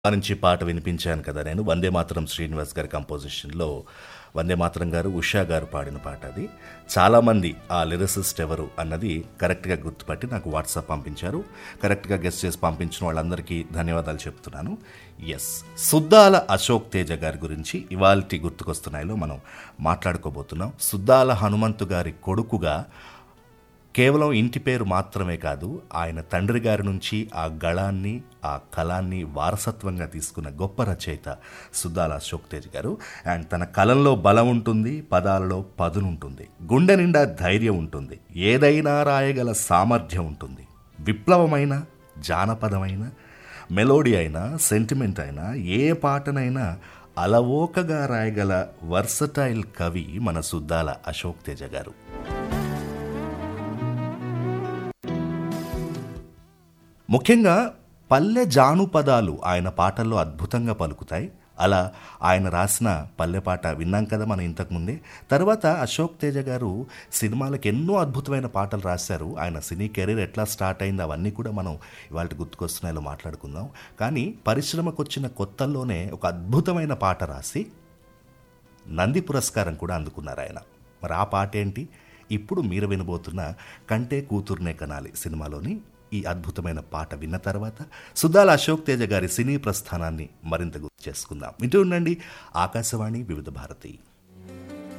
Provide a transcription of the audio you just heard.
నుంచి పాట వినిపించాను కదా నేను వందే మాతరం శ్రీనివాస్ గారి కంపోజిషన్లో వందే మాతరం గారు ఉషా గారు పాడిన పాట అది చాలామంది ఆ లిరిసిస్ట్ ఎవరు అన్నది కరెక్ట్గా గుర్తుపట్టి నాకు వాట్సాప్ పంపించారు కరెక్ట్గా గెస్ట్ చేసి పంపించిన వాళ్ళందరికీ ధన్యవాదాలు చెప్తున్నాను ఎస్ సుద్దాల అశోక్ తేజ గారి గురించి ఇవాల్టి గుర్తుకొస్తున్నాయిలో మనం మాట్లాడుకోబోతున్నాం సుద్దాల హనుమంతు గారి కొడుకుగా కేవలం ఇంటి పేరు మాత్రమే కాదు ఆయన తండ్రి గారి నుంచి ఆ గళాన్ని ఆ కళాన్ని వారసత్వంగా తీసుకున్న గొప్ప రచయిత సుద్దాల అశోక్ తేజ్ గారు అండ్ తన కలంలో బలం ఉంటుంది పదాలలో పదునుంటుంది గుండె నిండా ధైర్యం ఉంటుంది ఏదైనా రాయగల సామర్థ్యం ఉంటుంది విప్లవమైన జానపదమైన మెలోడీ అయినా సెంటిమెంట్ అయినా ఏ పాటనైనా అలవోకగా రాయగల వర్సటైల్ కవి మన సుద్దాల అశోక్ తేజ గారు ముఖ్యంగా పల్లె జానుపదాలు ఆయన పాటల్లో అద్భుతంగా పలుకుతాయి అలా ఆయన రాసిన పల్లె పాట విన్నాం కదా మనం ఇంతకుముందే తర్వాత అశోక్ తేజ గారు సినిమాలకు ఎన్నో అద్భుతమైన పాటలు రాశారు ఆయన సినీ కెరీర్ ఎట్లా స్టార్ట్ అయింది అవన్నీ కూడా మనం ఇవాళ గుర్తుకొస్తున్నాయో మాట్లాడుకుందాం కానీ పరిశ్రమకు వచ్చిన కొత్తల్లోనే ఒక అద్భుతమైన పాట రాసి నంది పురస్కారం కూడా అందుకున్నారు ఆయన మరి ఆ పాట ఏంటి ఇప్పుడు మీరు వినబోతున్న కంటే కూతుర్నే కనాలి సినిమాలోని ఈ అద్భుతమైన పాట విన్న తర్వాత సుద్దాల అశోక్ తేజ గారి సినీ ప్రస్థానాన్ని మరింత గుర్తు చేసుకుందాం వింటూ ఉండండి ఆకాశవాణి వివిధ భారతి